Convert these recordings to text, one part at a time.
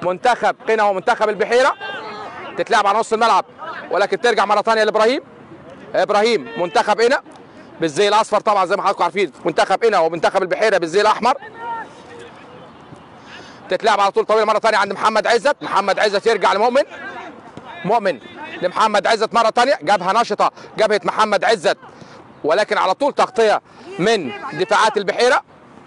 منتخب قنا ومنتخب البحيره تتلعب على نص الملعب ولكن ترجع مره ثانيه لابراهيم ابراهيم منتخب قنا بالزي الاصفر طبعا زي ما حضراتكم عارفين منتخب قنا ومنتخب البحيره بالزي الاحمر تتلعب على طول طويله مره ثانيه عند محمد عزت محمد عزت يرجع لمؤمن مؤمن لمحمد عزت مره ثانيه جبهه نشطه جبهه محمد عزت ولكن على طول تغطيه من دفاعات البحيره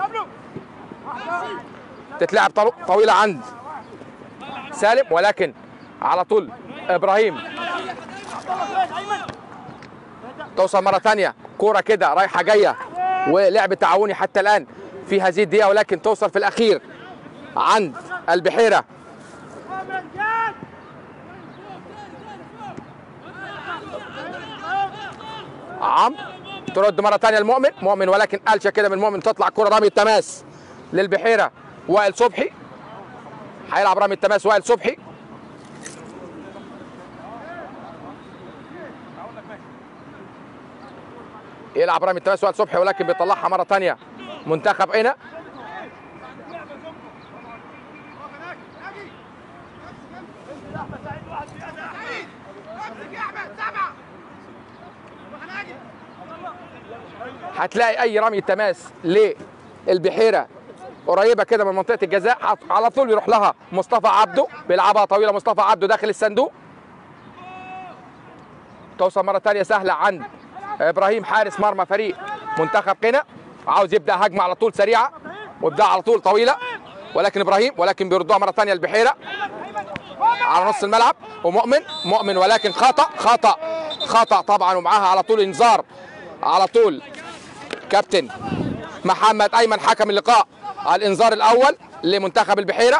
تتلعب طو- طويله عند سالم ولكن على طول ابراهيم توصل مره ثانيه كوره كده رايحه جايه ولعب تعاوني حتى الان في هذه الدقيقه ولكن توصل في الاخير عند البحيره عم ترد مره ثانيه المؤمن مؤمن ولكن قلشه كده من مؤمن تطلع كره رمي التماس للبحيره وائل صبحي هيلعب رمي التماس وائل صبحي يلعب رمي التماس وائل صبحي ولكن بيطلعها مره ثانيه منتخب قنا هتلاقي اي رمي تماس للبحيره قريبه كده من منطقه الجزاء هت- على طول يروح لها مصطفى عبده بيلعبها طويله مصطفى عبده داخل الصندوق توصل مره ثانيه سهله عند ابراهيم حارس مرمى فريق منتخب قنا عاوز يبدا هجمه على طول سريعه وابدا على طول طويله ولكن ابراهيم ولكن بيردوها مره ثانيه البحيره على نص الملعب ومؤمن مؤمن ولكن خطا خطا خطا طبعا ومعاها على طول انذار على طول كابتن محمد ايمن حكم اللقاء على الانذار الاول لمنتخب البحيره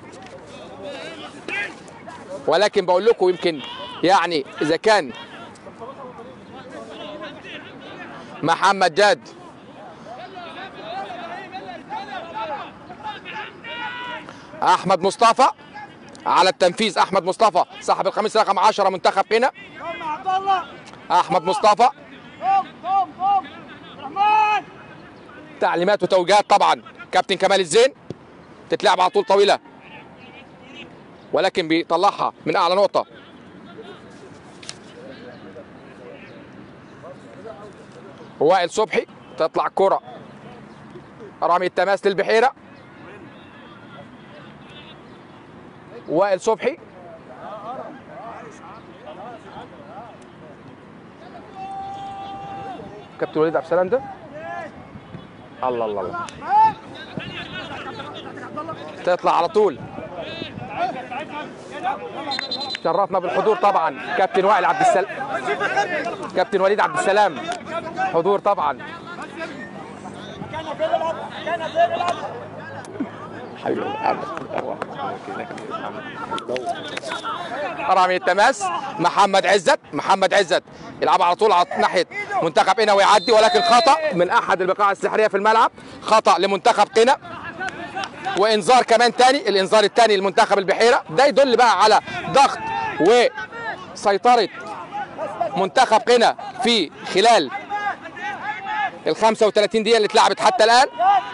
ولكن بقول لكم يمكن يعني اذا كان محمد جاد احمد مصطفى على التنفيذ احمد مصطفى صاحب القميص رقم 10 منتخب قنا قوم عبد الله احمد مصطفى قوم قوم قوم رحمن تعليمات وتوجيهات طبعا كابتن كمال الزين تتلعب على طول طويله ولكن بيطلعها من اعلى نقطه وائل صبحي تطلع كرة رمي التماس للبحيرة وائل صبحي كابتن وليد عبد السلام ده الله الله الله تطلع على طول شرفنا بالحضور طبعا كابتن وائل عبد السلام كابتن وليد عبد السلام حضور طبعا كان فين الأرض كان فين الأرض رامي التماس محمد عزت محمد عزت يلعب على طول على ناحيه منتخب قنا ويعدي ولكن خطا من احد البقاع السحريه في الملعب خطا لمنتخب قنا وانذار كمان تاني الانذار الثاني لمنتخب البحيره ده يدل بقى على ضغط وسيطره منتخب قنا في خلال ال 35 دقيقه اللي اتلعبت حتى الان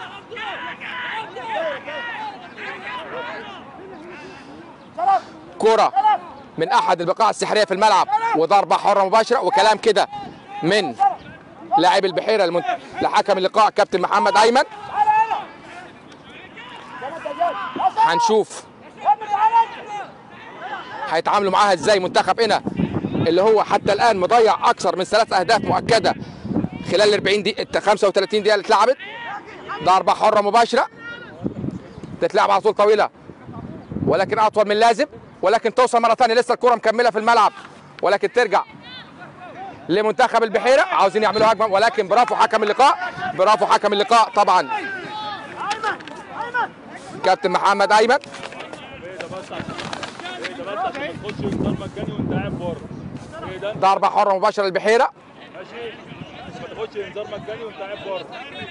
كرة من احد البقاع السحريه في الملعب وضربه حره مباشره وكلام كده من لاعب البحيره المنت... لحكم اللقاء كابتن محمد ايمن هنشوف هيتعاملوا معاها ازاي منتخب هنا اللي هو حتى الان مضيع اكثر من ثلاث اهداف مؤكده خلال ال 40 دقيقه 35 دقيقه اللي اتلعبت ضربه حره مباشره تتلعب على طول طويله ولكن اطول من اللازم ولكن توصل مره ثانيه لسه الكره مكمله في الملعب ولكن ترجع لمنتخب البحيره عاوزين يعملوا هجمه ولكن برافو حكم اللقاء برافو حكم اللقاء طبعا كابتن محمد ايمن ايه ده بس عشان ايه ده بس عشان ما تخش انذار مجاني وانت قاعد بره ايه ده ضربه حره مباشره للبحيره ماشي بس ما تاخدش انذار مجاني وانت قاعد بره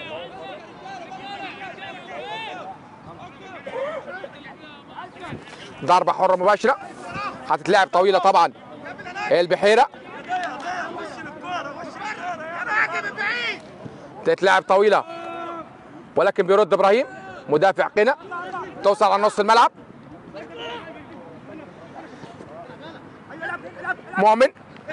ضربه حره مباشره هتتلعب طويله طبعا البحيره تتلعب طويله ولكن بيرد ابراهيم مدافع قنا توصل على نص الملعب مؤمن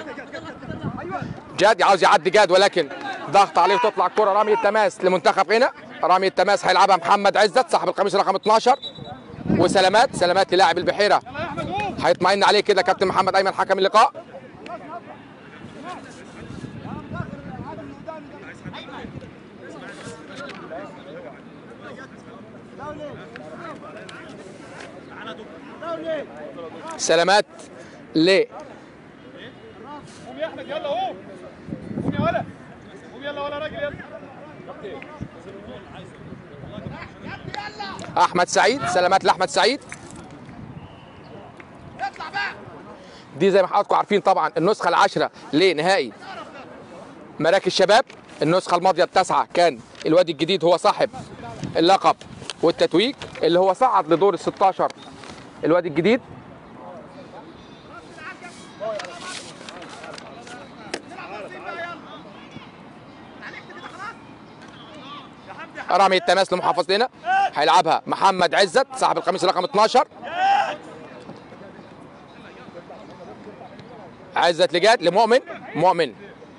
جاد عاوز يعدي جاد ولكن ضغط عليه وتطلع الكره رمي التماس لمنتخب غينا رمي التماس هيلعبها محمد عزت صاحب القميص رقم 12 وسلامات سلامات للاعب البحيره هيطمئن عليه كده كابتن محمد ايمن حكم اللقاء سلامات ل قوم يا احمد يلا قوم قوم يا ولا قوم يلا ولا راجل يلا احمد سعيد سلامات لاحمد سعيد دي زي ما حضراتكم عارفين طبعا النسخه العاشره لنهائي مراكز الشباب النسخه الماضيه التاسعه كان الوادي الجديد هو صاحب اللقب والتتويج اللي هو صعد لدور ال 16 الوادي الجديد رمي التماس لمحافظتنا هيلعبها محمد عزت صاحب القميص رقم 12 عزت لجاد لمؤمن مؤمن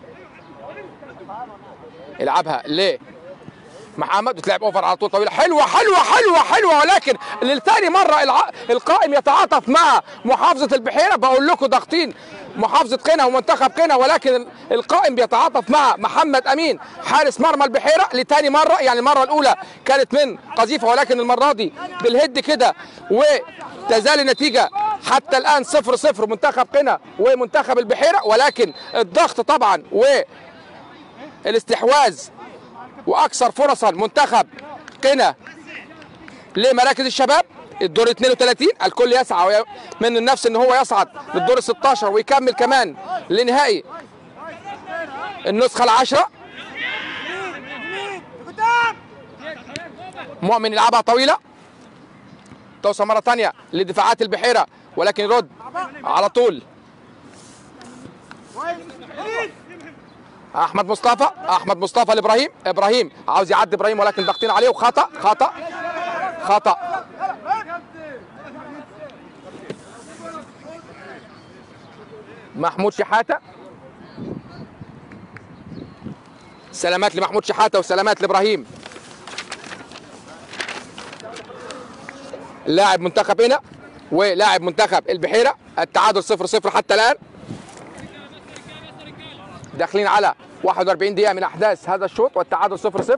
يلعبها ل محمد وتلعب اوفر على طول طويله حلوه حلوه حلوه حلوه ولكن لثاني مره الع... القائم يتعاطف مع محافظه البحيره بقول لكم ضاغطين محافظه قنا ومنتخب قنا ولكن القائم بيتعاطف مع محمد امين حارس مرمى البحيره لثاني مره يعني المره الاولى كانت من قذيفه ولكن المره دي بالهيد كده وتزال النتيجه حتى الان صفر صفر منتخب قنا ومنتخب البحيره ولكن الضغط طبعا والاستحواذ واكثر فرصا منتخب قنا لمراكز الشباب الدور 32 الكل يسعى وي- من النفس ان هو يصعد للدور 16 ويكمل كمان لنهائي النسخه العاشره قدام مؤمن يلعبها طويله توصل مره ثانيه لدفاعات البحيره ولكن يرد على طول احمد مصطفى احمد مصطفى لابراهيم ابراهيم عاوز يعدي ابراهيم ولكن ضاغطين عليه وخطا خطا خطا محمود شحاته سلامات لمحمود شحاته وسلامات لابراهيم لاعب منتخب هنا ولاعب منتخب البحيره التعادل 0 0 حتى الان داخلين على 41 دقيقه من احداث هذا الشوط والتعادل 0 0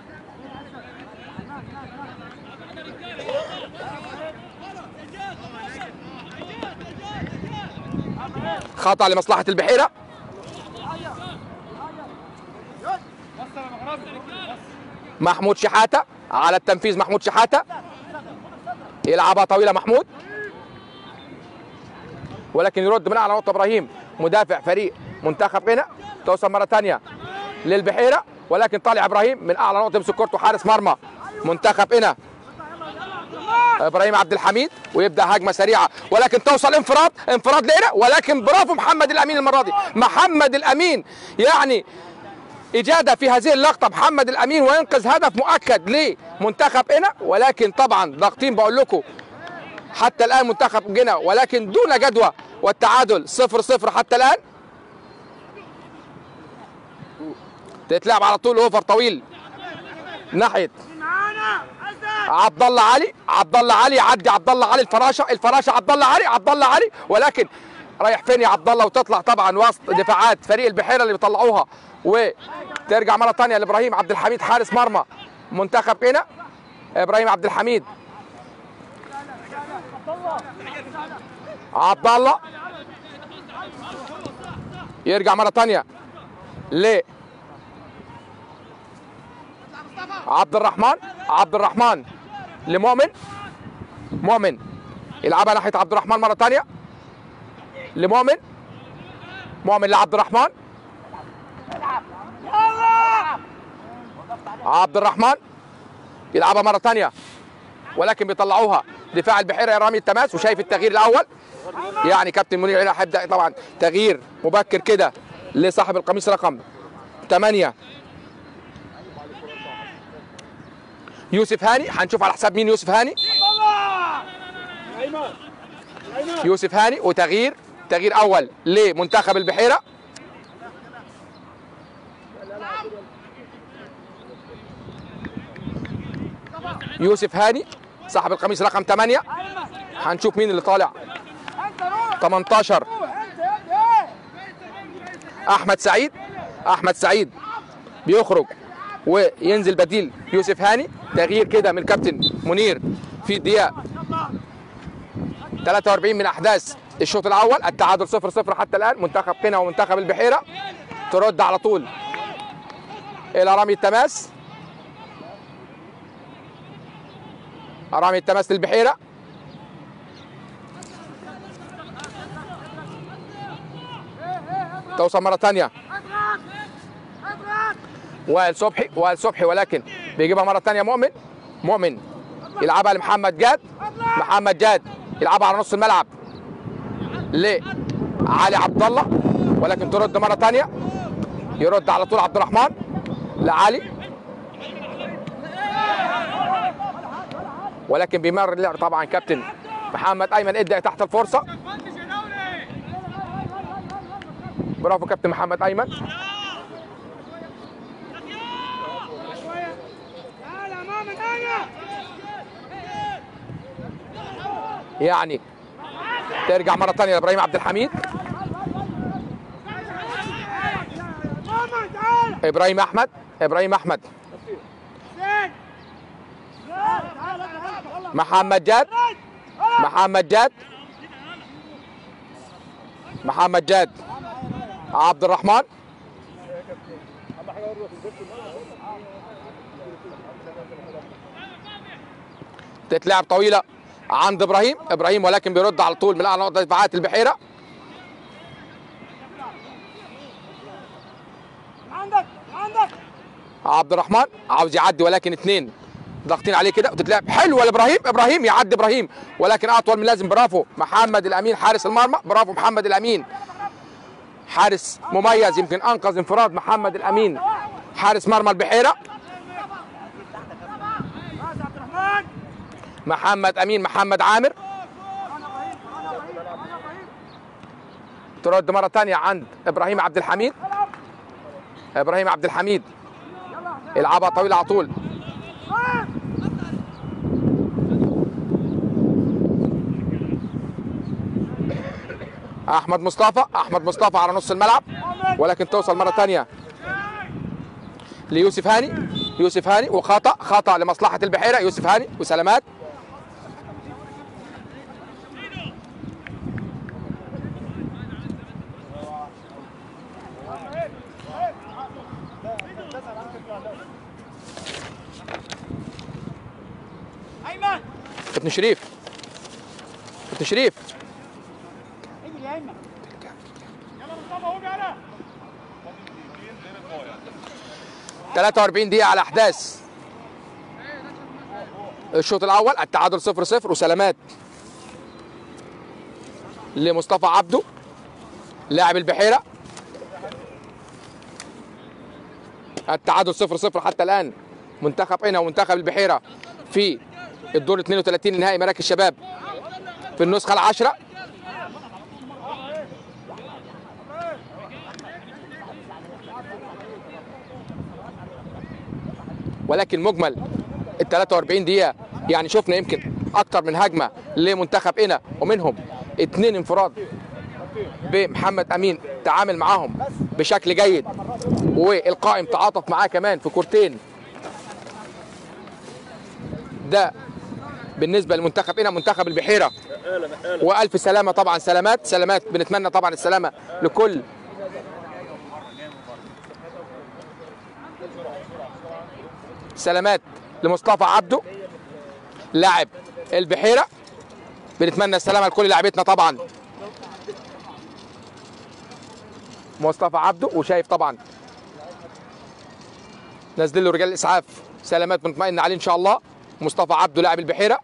خطا لمصلحه البحيره محمود شحاته على التنفيذ محمود شحاته يلعبها طويله محمود ولكن يرد من اعلى نقطه ابراهيم مدافع فريق منتخب هنا توصل مره ثانيه للبحيره ولكن طالع ابراهيم من اعلى نقطه يمسك كورته حارس مرمى منتخب هنا ابراهيم عبد الحميد ويبدا هجمه سريعه ولكن توصل انفراد انفراد لهنا ولكن برافو محمد الامين المره دي محمد الامين يعني اجاده في هذه اللقطه محمد الامين وينقذ هدف مؤكد لمنتخب هنا ولكن طبعا ضاغطين بقول لكم حتى الان منتخب جنا ولكن دون جدوى والتعادل صفر صفر حتى الان تتلعب على طول اوفر طويل ناحيه معانا عزت عبد الله علي عبد الله علي يعدي عبد الله علي الفراشه الفراشه عبد الله علي عبد الله علي ولكن رايح فين يا عبد الله وتطلع طبعا وسط دفاعات فريق البحيره اللي بيطلعوها وترجع مره ثانيه لابراهيم عبد الحميد حارس مرمى منتخب هنا ابراهيم عبد الحميد عبد الله يرجع مره ثانيه ل عبد الرحمن عبد الرحمن لمؤمن مؤمن يلعبها ناحيه عبد الرحمن مره ثانيه لمؤمن مؤمن لعبد الرحمن عبد الرحمن يلعبها مره ثانيه ولكن بيطلعوها دفاع البحيره رامي التماس وشايف التغيير الاول يعني كابتن منير هنا هيبدا طبعا تغيير مبكر كده لصاحب القميص رقم 8 يوسف هاني هنشوف على حساب مين يوسف هاني ايمن ايمن يوسف هاني وتغيير تغيير اول لمنتخب البحيره يوسف هاني صاحب القميص رقم 8 هنشوف مين اللي طالع انت روح 18 روح انت يا ابني احمد سعيد احمد سعيد بيخرج وينزل بديل يوسف هاني تغيير كده من الكابتن منير في الدقيقه 43 من احداث الشوط الاول التعادل 0 0 حتى الان منتخب قنا ومنتخب البحيره ترد على طول الى رمي التماس رمي التماس للبحيره توصل مره ثانيه اضغط اضغط وائل صبحي وائل صبحي ولكن بيجيبها مره ثانيه مؤمن مؤمن يلعبها لمحمد جاد محمد جاد يلعبها على نص الملعب لعلي عبد الله ولكن ترد مره ثانيه يرد على طول عبد الرحمن لعلي ولكن بيمر اللعب طبعا كابتن محمد ايمن ادى تحت الفرصه برافو كابتن محمد ايمن تعال امام انا يعني ترجع مره ثانيه لابراهيم عبد الحميد ماما تعال ابراهيم احمد ابراهيم احمد زين تعال تعال محمد جاد محمد جاد محمد جاد عبد الرحمن تتلعب طويله عند ابراهيم ابراهيم ولكن بيرد على طول من اعلى نقطه دفاعات البحيره عندك عندك عبد الرحمن عاوز يعدي ولكن اثنين ضاغطين عليه كده وتتلعب حلوه لابراهيم ابراهيم يعدي ابراهيم ولكن اطول من لازم برافو محمد الامين حارس المرمى برافو محمد الامين حارس مميز يمكن انقذ انفراد محمد الامين حارس مرمى البحيره راس عبد الرحمن محمد امين محمد عامر ترد مره ثانيه عند ابراهيم عبد الحميد ابراهيم عبد الحميد يلعبها طويله على طول احمد مصطفى احمد مصطفى على نص الملعب ولكن توصل مره ثانيه ليوسف هاني يوسف هاني وخطا خطا لمصلحه البحيره يوسف هاني وسلامات ايمن ابن شريف ابن شريف اجري يا ايمن يلا مصطفى قوم يلا 43 دقيقة على أحداث الشوط الأول التعادل 0 0 وسلامات لمصطفى عبده لاعب البحيرة التعادل 0 0 حتى الآن منتخب هنا ومنتخب البحيرة في الدور 32 لنهائي مراكز الشباب في النسخة العاشرة ولكن مجمل ال 43 دقيقة يعني شفنا يمكن أكتر من هجمة لمنتخب هنا ومنهم اتنين انفراد بمحمد أمين تعامل معاهم بشكل جيد والقائم تعاطف معاه كمان في كورتين ده بالنسبة للمنتخب هنا منتخب البحيرة وألف سلامة طبعا سلامات سلامات بنتمنى طبعا السلامة لكل سلامات لمصطفى عبده لاعب البحيرة بنتمنى السلامة لكل لاعبتنا طبعا مصطفى عبده وشايف طبعا نازلين له رجال الاسعاف سلامات بنطمئن عليه ان شاء الله مصطفى عبده لاعب البحيره